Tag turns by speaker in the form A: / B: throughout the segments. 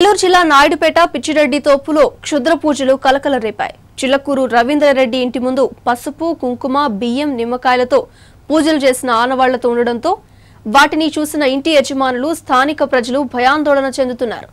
A: నెల్లూరు జిల్లా నాయుడుపేట పిచ్చిరెడ్డి తోపులో క్షుద్ర పూజలు కలకల రేపాయి చిల్లకూరు రవీంద్రరెడ్డి ఇంటి ముందు పసుపు కుంకుమ బియ్యం నిమ్మకాయలతో పూజలు చేసిన ఆనవాళ్లతో ఉండడంతో వాటిని చూసిన ఇంటి యజమానులు స్థానిక ప్రజలు భయాందోళన చెందుతున్నారు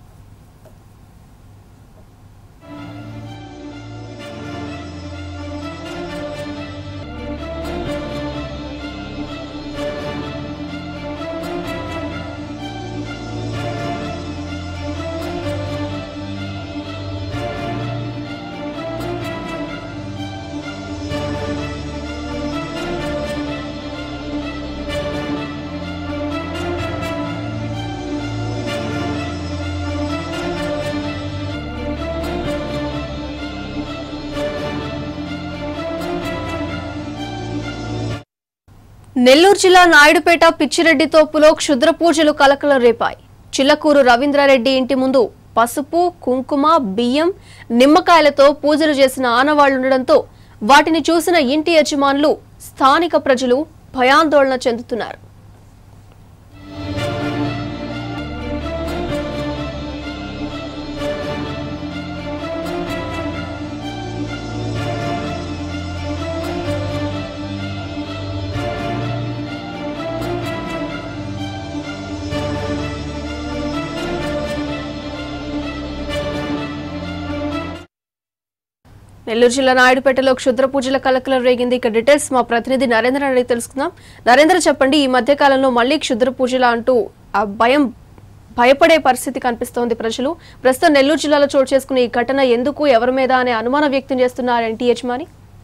A: నెల్లూరు జిల్లా నాయుడుపేట పిచ్చిరెడ్డి తోపులో క్షుద్ర పూజలు కలకల రేపాయి చిల్లకూరు రవీంద్రారెడ్డి ఇంటి ముందు పసుపు కుంకుమ బియ్యం నిమ్మకాయలతో పూజలు చేసిన ఆనవాళ్లుండడంతో వాటిని చూసిన ఇంటి యజమానులు స్థానిక ప్రజలు భయాందోళన చెందుతున్నారు నెల్లూరు జిల్లా నాయుడుపేటలో క్షుద్ర పూజల కలకలం రేగింది ఇక డీటెయిల్స్ మా ప్రతినిధి నరేంద్ర అడిగి తెలుసుకుందాం నరేంద్ర చెప్పండి ఈ మధ్య కాలంలో మళ్ళీ క్షుద్ర పూజల అంటూ ఆ భయం భయపడే పరిస్థితి కనిపిస్తోంది ప్రజలు ప్రస్తుతం నెల్లూరు జిల్లాలో చోటు చేసుకున్న ఈ ఘటన ఎందుకు ఎవరి మీద అనే అనుమానం వ్యక్తం చేస్తున్నారు ఎన్టీ యజమాని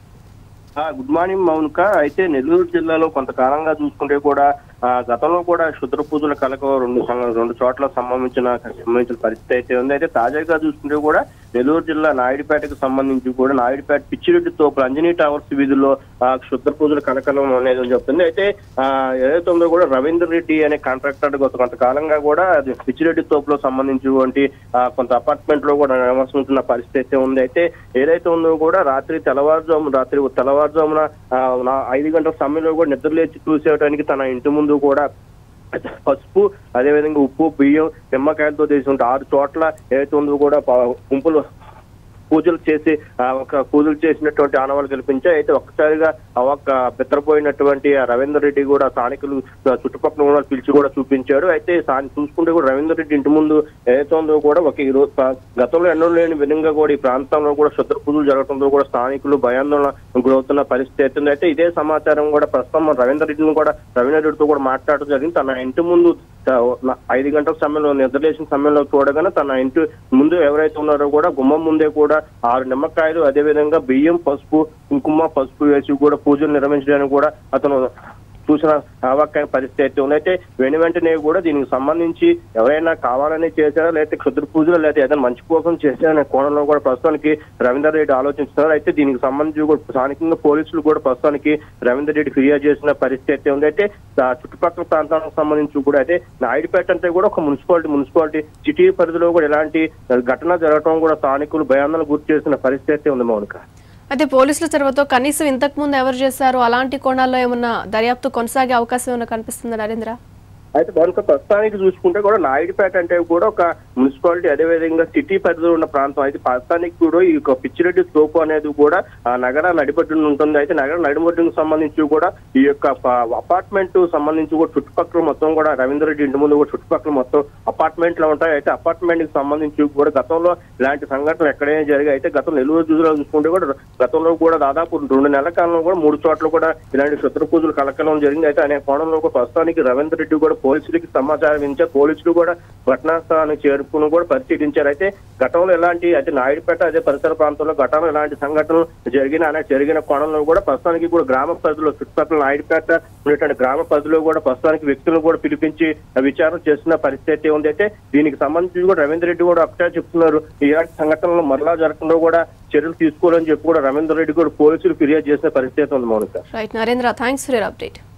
B: ఆ, గుడ్ మార్నింగ్ మౌనిక అయితే నెల్లూరు జిల్లాలో కొంతకాలంగా చూసుకుంటే కూడా ఆ, గతంలో కూడా క్షుద్ర పూజల కలక రెండు సం- రెండు చోట్ల సంభవించిన సంబంధించిన పరిస్థితి అయితే ఉంది అయితే తాజాగా చూసుకుంటే కూడా నెల్లూరు జిల్లా నాయుడుపేటకు సంబంధించి కూడా నాయుడుపేట పిచ్చిరెడ్డి తోపులు అంజనీ టవర్స్ వీధుల్లో ఆ, క్షుద్ర పూజల కలకలం అనేది చెప్తుంది అయితే ఆ, ఏదైతే ఉందో కూడా రవీందర్ రెడ్డి అనే కాంట్రాక్టర్ గత కొంతకాలంగా కూడా అది పిచ్చిరెడ్డి తోపులో సంబంధించినటువంటి ఆ, కొంత అపార్ట్మెంట్ లో కూడా నివసించున్న పరిస్థితి అయితే ఉంది అయితే ఏదైతే ఉందో కూడా రాత్రి తెల్లవారుజాము రాత్రి తెల్లవారుజామున ఆ, నా ఐదు గంటల సమయంలో కూడా నిద్ర లేచి చూసేయడానికి తన ఇంటి ముందు కూడా పసుపు అదేవిధంగా ఉప్పు బియ్యం నిమ్మకాయలతో చేసిన ఆరు చోట్ల ఏదైతే ఉందో కూడా ప- గుంపులు పూజలు చేసి ఆ, ఒక పూజలు చేసినటువంటి ఆనవాళ్ళు కల్పించాయి అయితే ఒక్కసారిగా ఆ ఒక్క బిత్తరపోయినటువంటి ఆ రవీందర్ రెడ్డి కూడా స్థానికులు ఆ, చుట్టుపక్కల ఉన్న వాళ్ళు పిలిచి కూడా చూపించాడు అయితే స్థాని- చూసుకుంటే కూడా రవీందర్ రెడ్డి ఇంటి ముందు ఏదైతే ఉందో కూడా ఒక ఈ రోజు ప- గతంలో ఎన్నో లేని విధంగా కూడా ఈ ప్రాంతంలో కూడా శుద్ర పూజలు జరగడంతో కూడా స్థానికులు భయాందోళన గురవుతున్న పరిస్థితి అవుతుంది అయితే ఇదే సమాచారం కూడా ప్రస్తుతం మన రవీందర్ రెడ్డిని కూడా రవీందర్ రెడ్డితో కూడా మాట్లాడడం జరిగింది తన ఇంటి ముందు త- నా- ఐదు గంటల సమయంలో నిద్రలేసిన సమయంలో చూడగానే తన ఇంటి ముందు ఎవరైతే ఉన్నారో కూడా గుమ్మం ముందే కూడా ఆరు నిమ్మకాయలు అదే విధంగా బియ్యం పసుపు కుంకుమ పసుపు వేసి కూడా పూజలు నిర్వహించడానికి కూడా అతను చూసిన అవాక్కైన పరిస్థితి అయితే ఉంది అయితే వెను వెంటనే కూడా దీనికి సంబంధించి ఎవరైనా కావాలని చేశారా లేకపోతే క్షుద్ర పూజలు లేకపోతే ఏదైనా మంచి కోసం చేశారనే కోణంలో కూడా ప్రస్తుతానికి రవీందర్ రెడ్డి ఆలోచిస్తున్నారు అయితే దీనికి సంబంధించి కూడా స్థానికంగా పోలీసులు కూడా ప్రస్తుతానికి రవీందర్ రెడ్డి ఫిర్యాదు చేసిన పరిస్థితి అయితే ఉంది అయితే ఆ చుట్టుపక్కల ప్రాంతాలకు సంబంధించి కూడా అయితే నాయుడుపేట అంటే కూడా ఒక మున్సిపాలిటీ మున్సిపాలిటీ సిటీ పరిధిలో కూడా ఇలాంటి ఘటన జరగడం కూడా స్థానికులు భయాందోళన గుర్తు చేసిన పరిస్థితి అయితే ఉంది మౌనిక
A: అయితే పోలీసుల చొరవతో కనీసం ఇంతకు ముందు ఎవరు చేశారు అలాంటి కోణాల్లో ఏమన్నా దర్యాప్తు కొనసాగే అవకాశం ఏమైనా కనిపిస్తుందా నరేంద్ర
B: అయితే కనుక ప్రస్తుతానికి చూసుకుంటే కూడా నాయుడుపేట అంటే కూడా ఒక మున్సిపాలిటీ అదేవిధంగా సిటీ పరిధిలో ఉన్న ప్రాంతం అయితే ప్రస్తుతానికి కూడా ఈ యొక్క పిచ్చిరెడ్డి తోపు అనేది కూడా ఆ నగర నడిబొడ్డున ఉంటుంది అయితే నగర నడిబొడ్డుకు సంబంధించి కూడా ఈ యొక్క అపార్ట్మెంట్ సంబంధించి కూడా చుట్టుపక్కల మొత్తం కూడా రవీంద్ర రెడ్డి ఇంటి ముందు కూడా చుట్టుపక్కల మొత్తం అపార్ట్మెంట్లు ఉంటాయి అయితే అపార్ట్మెంట్ కి సంబంధించి కూడా గతంలో ఇలాంటి సంఘటనలు ఎక్కడైనా జరిగాయి అయితే గతం నెల్లూరు జిల్లాలో చూసుకుంటే కూడా గతంలో కూడా దాదాపు రెండు నెలల కాలంలో కూడా మూడు చోట్ల కూడా ఇలాంటి శత్రు పూజలు కలకలం జరిగింది అయితే అనే కోణంలో కూడా ప్రస్తుతానికి రవీంద్ర రెడ్డి కూడా పోలీసులకి సమాచారం ఇచ్చారు పోలీసులు కూడా ఘటనా స్థలానికి చేరుకుని కూడా పరిశీలించారు అయితే గతంలో ఎలాంటి అయితే నాయుడుపేట అదే పరిసర ప్రాంతంలో గతంలో ఎలాంటి సంఘటనలు జరిగిన అనే జరిగిన కోణంలో కూడా ప్రస్తుతానికి కూడా గ్రామ పరిధిలో చుట్టుపక్కల నాయుడుపేట ఉండేటువంటి గ్రామ పరిధిలో కూడా ప్రస్తుతానికి వ్యక్తులను కూడా పిలిపించి విచారణ చేస్తున్న పరిస్థితి ఉంది అయితే దీనికి సంబంధించి కూడా రవీంద్ర రెడ్డి కూడా ఒకటే చెప్తున్నారు ఇలాంటి సంఘటనలు మరలా జరగకుండా కూడా చర్యలు తీసుకోవాలని చెప్పి కూడా రవీంద్ర రెడ్డి కూడా పోలీసులు ఫిర్యాదు చేసిన పరిస్థితి ఉంది Mounika
A: right Narendra thanks for your update